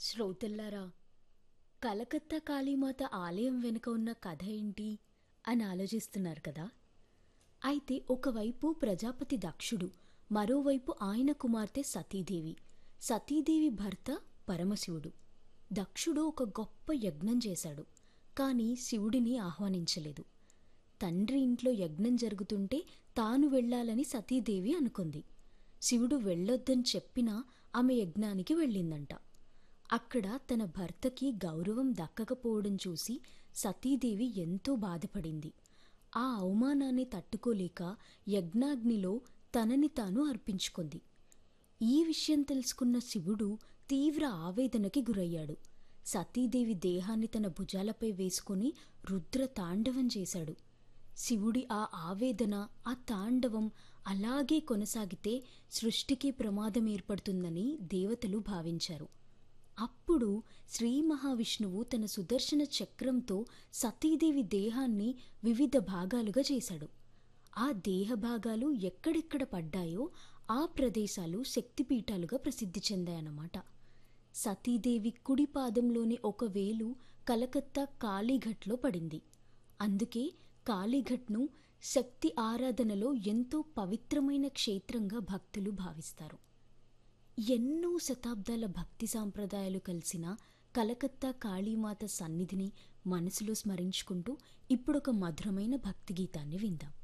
శ్రోతల్లారా కలకత్తా కాళీమాత ఆలయం వెనుక ఉన్న కథ ఏంటి అని ఆలోచిస్తున్నారు కదా అయితే ఒకవైపు ప్రజాపతి దక్షుడు మరోవైపు ఆయన కుమార్తె సతీదేవి సతీదేవి భర్త పరమశివుడు దక్షుడు ఒక గొప్ప యజ్ఞం చేశాడు కానీ శివుడిని ఆహ్వానించలేదు తండ్రి ఇంట్లో యజ్ఞం జరుగుతుంటే తాను వెళ్ళాలని సతీదేవి అనుకుంది శివుడు వెళ్ళొద్దని చెప్పినా ఆమె యజ్ఞానికి వెళ్ళిందంట అక్కడ తన భర్తకి గౌరవం దక్కకపోవడం చూసి సతీదేవి ఎంతో బాధపడింది ఆ అవమానాన్ని తట్టుకోలేక యజ్ఞాగ్నిలో తనని తాను అర్పించుకుంది ఈ విషయం తెలుసుకున్న శివుడు తీవ్ర ఆవేదనకి గురయ్యాడు సతీదేవి దేహాన్ని తన భుజాలపై వేసుకుని రుద్ర తాండవం చేశాడు శివుడి ఆ ఆవేదన ఆ తాండవం అలాగే కొనసాగితే సృష్టికి ప్రమాదం ఏర్పడుతుందని దేవతలు భావించారు అప్పుడు శ్రీ మహావిష్ణువు తన సుదర్శన చక్రంతో సతీదేవి దేహాన్ని వివిధ భాగాలుగా చేశాడు ఆ దేహ భాగాలు ఎక్కడెక్కడ పడ్డాయో ఆ ప్రదేశాలు శక్తిపీఠాలుగా ప్రసిద్ధి చెందాయన్నమాట సతీదేవి కుడి పాదంలోని ఒక వేలు కలకత్తా కాళీఘట్లో పడింది అందుకే కాళీఘట్ను శక్తి ఆరాధనలో ఎంతో పవిత్రమైన క్షేత్రంగా భక్తులు భావిస్తారు ఎన్నో శతాబ్దాల భక్తి సాంప్రదాయాలు కలిసిన కలకత్తా కాళీమాత సన్నిధిని మనసులో స్మరించుకుంటూ ఇప్పుడొక మధురమైన భక్తి గీతాన్ని విందాం